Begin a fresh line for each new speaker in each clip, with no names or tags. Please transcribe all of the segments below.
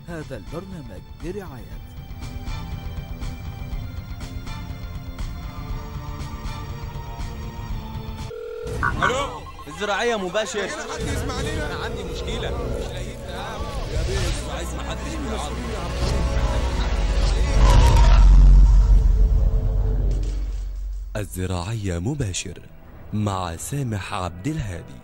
هذا البرنامج برعاية
الو الزراعيه مباشر
حد يسمع لنا
انا عندي مشكله مش لاقيين يا بيه عايز محدش بيعرف
الزراعية مباشر مع سامح عبد الهادي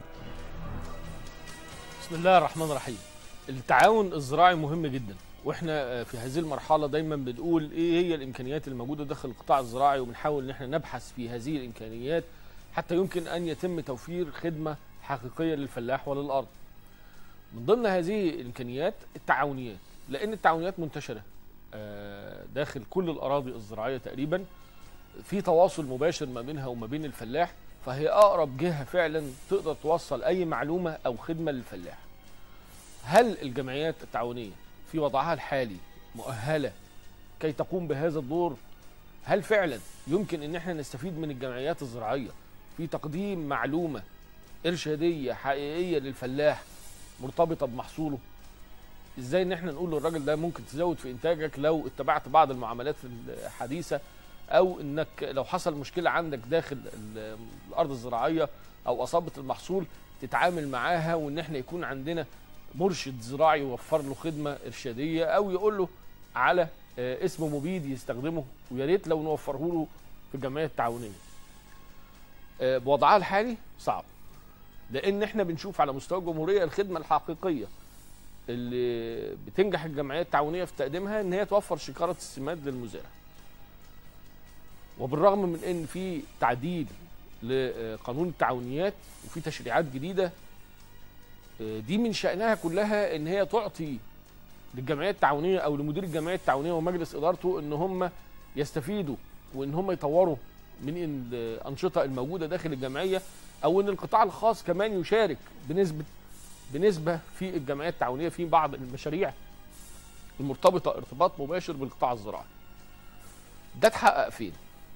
بسم الله الرحمن الرحيم التعاون الزراعي مهم جدا واحنا آه، في هذه المرحله دايما بنقول ايه هي الامكانيات الموجوده داخل القطاع الزراعي وبنحاول ان احنا نبحث في هذه الامكانيات حتى يمكن ان يتم توفير خدمه حقيقيه للفلاح وللارض من ضمن هذه الامكانيات التعاونيات لان التعاونيات منتشره آه، داخل كل الاراضي الزراعيه تقريبا في تواصل مباشر ما بينها وما بين الفلاح فهي اقرب جهه فعلا تقدر توصل اي معلومه او خدمه للفلاح هل الجمعيات التعاونيه في وضعها الحالي مؤهله كي تقوم بهذا الدور هل فعلا يمكن ان احنا نستفيد من الجمعيات الزراعيه في تقديم معلومه ارشاديه حقيقيه للفلاح مرتبطه بمحصوله ازاي ان احنا نقول للراجل ده ممكن تزود في انتاجك لو اتبعت بعض المعاملات الحديثه او انك لو حصل مشكله عندك داخل ال- الارض الزراعيه او اصابت المحصول تتعامل معاها وان احنا يكون عندنا مرشد زراعي يوفر له خدمه ارشاديه او يقول له على آه، اسم مبيد يستخدمه ويا ريت لو نوفره له في الجمعيه التعاونيه. آه، بوضعها الحالي صعب لان احنا بنشوف على مستوى الجمهوريه الخدمه الحقيقيه اللي بتنجح الجمعيات التعاونيه في تقديمها ان هي توفر شكاره السماد للمزارع. وبالرغم من ان في تعديل لقانون التعاونيات وفي تشريعات جديده آه، دي من شأنها كلها ان هي تعطي للجمعيه التعاونيه او لمدير الجمعيه التعاونيه ومجلس ادارته ان هم يستفيدوا وان هم يطوروا من الانشطه الموجوده داخل الجمعيه او ان القطاع الخاص كمان يشارك بنسبه بنسبه في الجمعيه التعاونيه في بعض المشاريع المرتبطه ارتباط مباشر بالقطاع الزراعي. ده اتحقق فين؟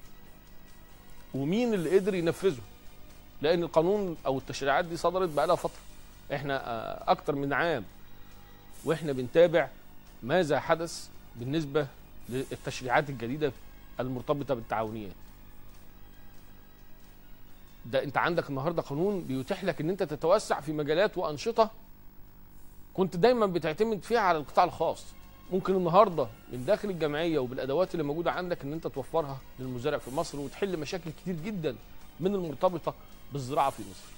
ومين اللي قدر ينفذه؟ لان القانون او التشريعات دي صدرت بقالها فتره. احنا آه، اكتر من عام واحنا بنتابع ماذا حدث بالنسبه للتشريعات الجديده المرتبطه بالتعاونيات. ده انت عندك النهارده قانون بيتيح لك ان انت تتوسع في مجالات وانشطه كنت دايما بتعتمد فيها على القطاع الخاص ممكن النهارده من داخل الجمعيه وبالادوات اللي موجوده عندك ان انت توفرها للمزارع في مصر وتحل مشاكل كتير جدا من المرتبطه بالزراعه في مصر.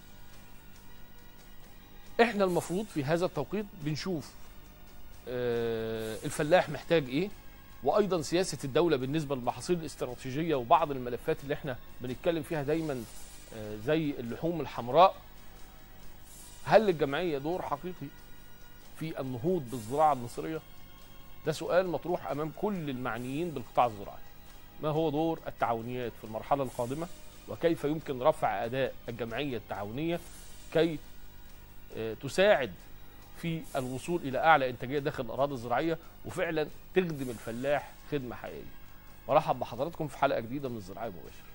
احنا المفروض في هذا التوقيت بنشوف آه، الفلاح محتاج ايه وايضا سياسه الدوله بالنسبه للمحاصيل الاستراتيجيه وبعض الملفات اللي احنا بنتكلم فيها دايما آه، زي اللحوم الحمراء هل للجمعيه دور حقيقي في النهوض بالزراعه المصريه؟ ده سؤال مطروح امام كل المعنيين بالقطاع الزراعي. ما هو دور التعاونيات في المرحله القادمه؟ وكيف يمكن رفع اداء الجمعيه التعاونيه كي آه، تساعد في الوصول الى اعلى انتاجيه داخل الاراضي الزراعيه وفعلا تخدم الفلاح خدمه حقيقيه. مرحب بحضراتكم في حلقه جديده من الزراعه مباشر.